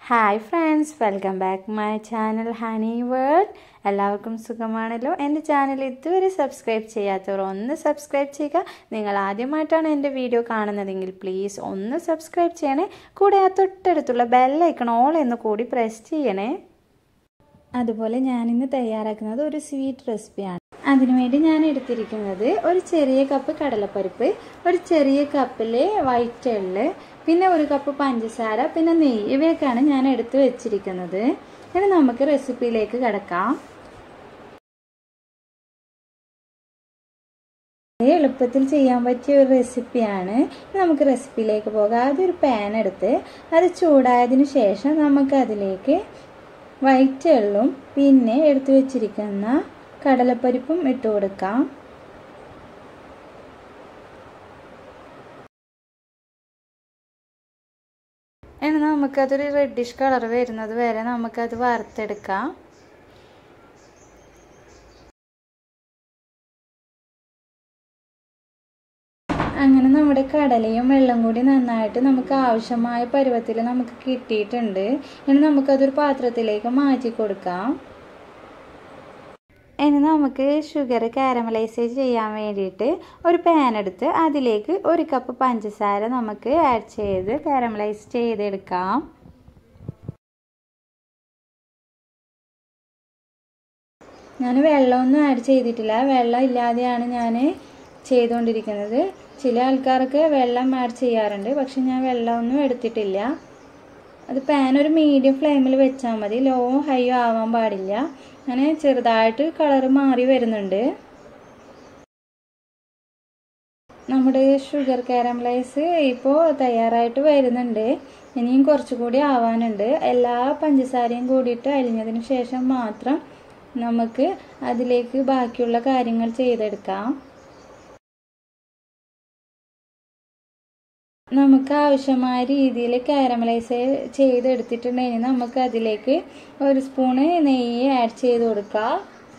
hi friends welcome back my channel honey world എല്ലാവർക്കും സുഖമാണല്ലോ എൻ്റെ ചാനൽ ഇതുവരെ സബ്സ്ക്രൈബ് ചെയ്യാത്തവർ ഒന്ന് സബ്സ്ക്രൈബ് ചെയ്യുക നിങ്ങൾ ആദ്യമായിട്ടാണ് എൻ്റെ വീഡിയോ കാണുന്നതെങ്കിൽ പ്ലീസ് ഒന്ന് സബ്സ്ക്രൈബ് ചെയ്യണേ കൂടെ ആ തൊട്ടടുത്തുള്ള ബെല്ലൈക്കൺ ഓൾ എന്ന് കൂടി പ്രസ് ചെയ്യണേ അതുപോലെ ഞാനിന്ന് തയ്യാറാക്കുന്നത് ഒരു സ്വീറ്റ് റെസിപ്പിയാണ് അതിനുവേണ്ടി ഞാൻ എടുത്തിരിക്കുന്നത് ഒരു ചെറിയ കപ്പ് കടലപ്പരിപ്പ് ഒരു ചെറിയ കപ്പിൽ വൈറ്റ് എള്ള് പിന്നെ ഒരു കപ്പ് പഞ്ചസാര പിന്നെ നെയ്യ് ഇവയൊക്കെയാണ് ഞാൻ എടുത്ത് വെച്ചിരിക്കുന്നത് ഇനി നമുക്ക് റെസിപ്പിയിലേക്ക് കിടക്കാം എളുപ്പത്തിൽ ചെയ്യാൻ പറ്റിയ ഒരു റെസിപ്പിയാണ് നമുക്ക് റെസിപ്പിയിലേക്ക് പോകാം അതൊരു പാൻ എടുത്ത് അത് ചൂടായതിനു ശേഷം നമുക്ക് അതിലേക്ക് വൈറ്റ് എള്ളും പിന്നെ എടുത്തു വെച്ചിരിക്കുന്ന കടലപ്പരിപ്പും ഇട്ട് കൊടുക്കാം ഇനി നമുക്കതൊരു റെഡിഷ് കളർ വരുന്നത് വരെ നമുക്കത് വറുത്തെടുക്കാം അങ്ങനെ നമ്മുടെ കടലയും വെള്ളം കൂടി നന്നായിട്ട് നമുക്ക് ആവശ്യമായ പരുവത്തിൽ നമുക്ക് കിട്ടിയിട്ടുണ്ട് ഇനി നമുക്കതൊരു പാത്രത്തിലേക്ക് മാറ്റി കൊടുക്കാം ഇനി നമുക്ക് ഷുഗർ കാരമലൈസ് ചെയ്യാൻ വേണ്ടിയിട്ട് ഒരു പാൻ എടുത്ത് അതിലേക്ക് ഒരു കപ്പ് പഞ്ചസാര നമുക്ക് ആഡ് ചെയ്ത് കാരമലൈസ് ചെയ്തെടുക്കാം ഞാൻ വെള്ളമൊന്നും ആഡ് ചെയ്തിട്ടില്ല വെള്ളം ഇല്ലാതെയാണ് ഞാൻ ചെയ്തുകൊണ്ടിരിക്കുന്നത് ചില ആൾക്കാർക്ക് വെള്ളം ആഡ് ചെയ്യാറുണ്ട് പക്ഷെ ഞാൻ വെള്ളമൊന്നും എടുത്തിട്ടില്ല അത് പാൻ ഒരു മീഡിയം ഫ്ലെയിമിൽ വെച്ചാൽ മതി ലോ ഹൈയോ ആവാൻ പാടില്ല അങ്ങനെ ചെറുതായിട്ട് കളർ മാറി വരുന്നുണ്ട് നമ്മുടെ ഷുഗർ കാരമലൈസ് ഇപ്പോൾ തയ്യാറായിട്ട് വരുന്നുണ്ട് ഇനിയും കുറച്ചുകൂടി ആവാനുണ്ട് എല്ലാ പഞ്ചസാരയും കൂടിയിട്ട് അരിഞ്ഞതിന് ശേഷം മാത്രം നമുക്ക് അതിലേക്ക് ബാക്കിയുള്ള കാര്യങ്ങൾ ചെയ്തെടുക്കാം നമുക്ക് ആവശ്യമായ രീതിയിൽ കാരമലൈസ് ചെയ്തെടുത്തിട്ടുണ്ടെങ്കിൽ നമുക്ക് അതിലേക്ക് ഒരു സ്പൂണ് നെയ്യ് ആഡ് ചെയ്ത് കൊടുക്കാം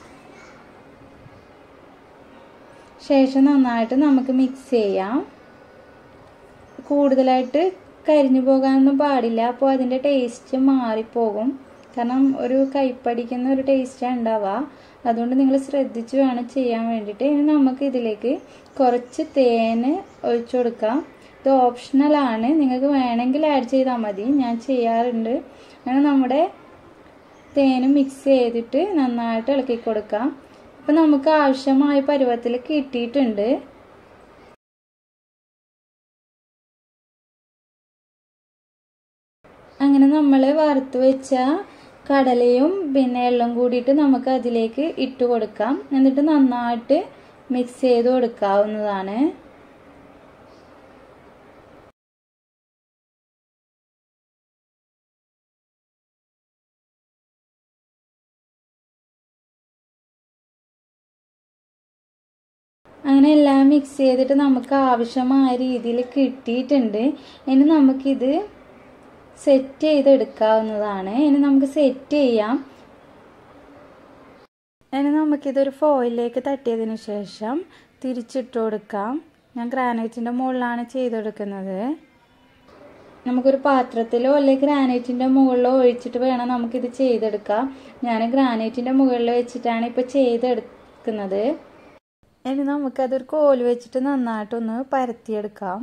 ശേഷം നന്നായിട്ട് നമുക്ക് മിക്സ് ചെയ്യാം കൂടുതലായിട്ട് കരിഞ്ഞു പോകാനൊന്നും പാടില്ല അപ്പോൾ അതിൻ്റെ ടേസ്റ്റ് മാറിപ്പോകും കാരണം ഒരു കൈപ്പടിക്കുന്ന ഒരു ടേസ്റ്റാണ് ഉണ്ടാവുക അതുകൊണ്ട് നിങ്ങൾ ശ്രദ്ധിച്ച് വേണം ചെയ്യാൻ വേണ്ടിയിട്ട് ഇനി നമുക്ക് ഇതിലേക്ക് കുറച്ച് തേന് ഒഴിച്ചു കൊടുക്കാം ഇത് ഓപ്ഷണലാണ് നിങ്ങൾക്ക് വേണമെങ്കിൽ ആഡ് ചെയ്താൽ മതി ഞാൻ ചെയ്യാറുണ്ട് അങ്ങനെ നമ്മുടെ തേനും മിക്സ് ചെയ്തിട്ട് നന്നായിട്ട് ഇളക്കി കൊടുക്കാം അപ്പം നമുക്ക് ആവശ്യമായ പരുവത്തിൽ കിട്ടിയിട്ടുണ്ട് അങ്ങനെ നമ്മൾ വറുത്ത് വെച്ച കടലയും പിന്നെ എള്ളും കൂടിയിട്ട് നമുക്ക് അതിലേക്ക് ഇട്ട് കൊടുക്കാം എന്നിട്ട് നന്നായിട്ട് മിക്സ് ചെയ്ത് കൊടുക്കാവുന്നതാണ് അങ്ങനെ എല്ലാം മിക്സ് ചെയ്തിട്ട് നമുക്ക് ആവശ്യമായ രീതിയിൽ കിട്ടിയിട്ടുണ്ട് ഇനി നമുക്കിത് സെറ്റ് ചെയ്തെടുക്കാവുന്നതാണ് ഇനി നമുക്ക് സെറ്റ് ചെയ്യാം ഇനി നമുക്കിതൊരു ഫോയിലേക്ക് തട്ടിയതിന് ശേഷം തിരിച്ചിട്ട് കൊടുക്കാം ഞാൻ ഗ്രാനൈറ്റിൻ്റെ മുകളിലാണ് ചെയ്തെടുക്കുന്നത് നമുക്കൊരു പാത്രത്തിലോ അല്ലെങ്കിൽ ഗ്രാനൈറ്റിൻ്റെ മുകളിലോ ഒഴിച്ചിട്ട് വേണം നമുക്കിത് ചെയ്തെടുക്കാം ഞാൻ ഗ്രാനൈറ്റിൻ്റെ മുകളിൽ വെച്ചിട്ടാണ് ഇപ്പോൾ ചെയ്തെടുക്കുന്നത് ഇനി നമുക്കതൊരു കോല് വെച്ചിട്ട് നന്നായിട്ടൊന്ന് പരത്തിയെടുക്കാം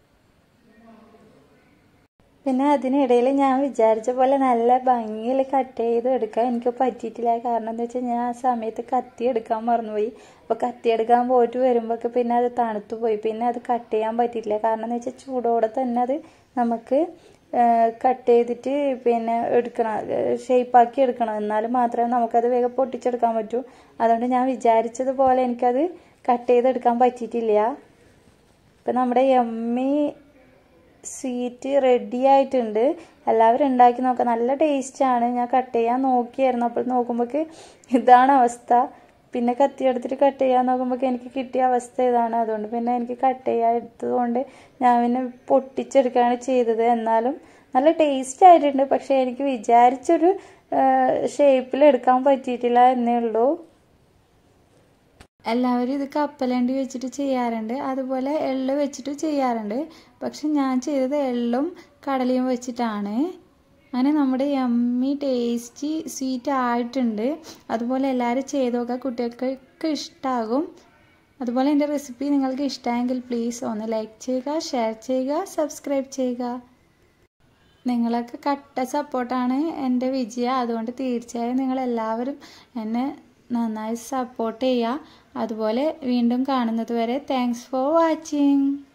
പിന്നെ അതിനിടയിൽ ഞാൻ വിചാരിച്ച പോലെ നല്ല ഭംഗിയിൽ കട്ട് ചെയ്ത് എടുക്കാൻ എനിക്ക് പറ്റിയിട്ടില്ല കാരണം എന്താ വെച്ചാൽ ഞാൻ ആ സമയത്ത് കത്തി എടുക്കാൻ മറന്നുപോയി അപ്പോൾ കത്തി എടുക്കാൻ പോയിട്ട് വരുമ്പോഴൊക്കെ പിന്നെ അത് തണുത്തു പോയി പിന്നെ അത് കട്ട് ചെയ്യാൻ പറ്റിയിട്ടില്ല കാരണം എന്ന് വെച്ചാൽ ചൂടോടെ തന്നെ അത് നമുക്ക് കട്ട് ചെയ്തിട്ട് പിന്നെ എടുക്കണം ഷേപ്പാക്കി എടുക്കണം എന്നാൽ മാത്രമേ നമുക്കത് വേഗം പൊട്ടിച്ചെടുക്കാൻ പറ്റൂ അതുകൊണ്ട് ഞാൻ വിചാരിച്ചതുപോലെ എനിക്കത് കട്ട് ചെയ്തെടുക്കാൻ പറ്റിയിട്ടില്ല ഇപ്പം നമ്മുടെ എമ്മി സ്വീറ്റ് റെഡി ആയിട്ടുണ്ട് എല്ലാവരും ഉണ്ടാക്കി നോക്കാം നല്ല ടേസ്റ്റാണ് ഞാൻ കട്ട് ചെയ്യാൻ നോക്കിയായിരുന്നു അപ്പോൾ നോക്കുമ്പോൾക്ക് ഇതാണ് അവസ്ഥ പിന്നെ കത്തി എടുത്തിട്ട് കട്ട് ചെയ്യാൻ നോക്കുമ്പോൾ എനിക്ക് കിട്ടിയ അവസ്ഥ ഇതാണ് അതുകൊണ്ട് പിന്നെ എനിക്ക് കട്ട് ചെയ്യാത്തത് കൊണ്ട് ഞാൻ പിന്നെ പൊട്ടിച്ചെടുക്കുകയാണ് ചെയ്തത് എന്നാലും നല്ല ടേസ്റ്റ് ആയിട്ടുണ്ട് പക്ഷേ എനിക്ക് വിചാരിച്ചൊരു ഷേപ്പിൽ എടുക്കാൻ പറ്റിയിട്ടില്ല എന്നേ ഉള്ളൂ എല്ലാവരും ഇത് കപ്പലണ്ടി വെച്ചിട്ട് ചെയ്യാറുണ്ട് അതുപോലെ എള്ള് വെച്ചിട്ട് ചെയ്യാറുണ്ട് പക്ഷെ ഞാൻ ചെയ്തത് എള്ളും കടലയും വെച്ചിട്ടാണ് അങ്ങനെ നമ്മുടെ യമ്മി ടേസ്റ്റി സ്വീറ്റ് ആയിട്ടുണ്ട് അതുപോലെ എല്ലാവരും ചെയ്ത് നോക്കുക കുട്ടികൾക്കൊക്കെ ഇഷ്ടമാകും അതുപോലെ എൻ്റെ റെസിപ്പി നിങ്ങൾക്ക് ഇഷ്ടമായെങ്കിൽ പ്ലീസ് ഒന്ന് ലൈക്ക് ചെയ്യുക ഷെയർ ചെയ്യുക സബ്സ്ക്രൈബ് ചെയ്യുക നിങ്ങളൊക്കെ കട്ട സപ്പോർട്ടാണ് എൻ്റെ വിജയം അതുകൊണ്ട് തീർച്ചയായും നിങ്ങളെല്ലാവരും എന്നെ നന്നായി സപ്പോർട്ട് ചെയ്യുക അതുപോലെ വീണ്ടും കാണുന്നത് വരെ താങ്ക്സ് ഫോർ വാച്ചിങ്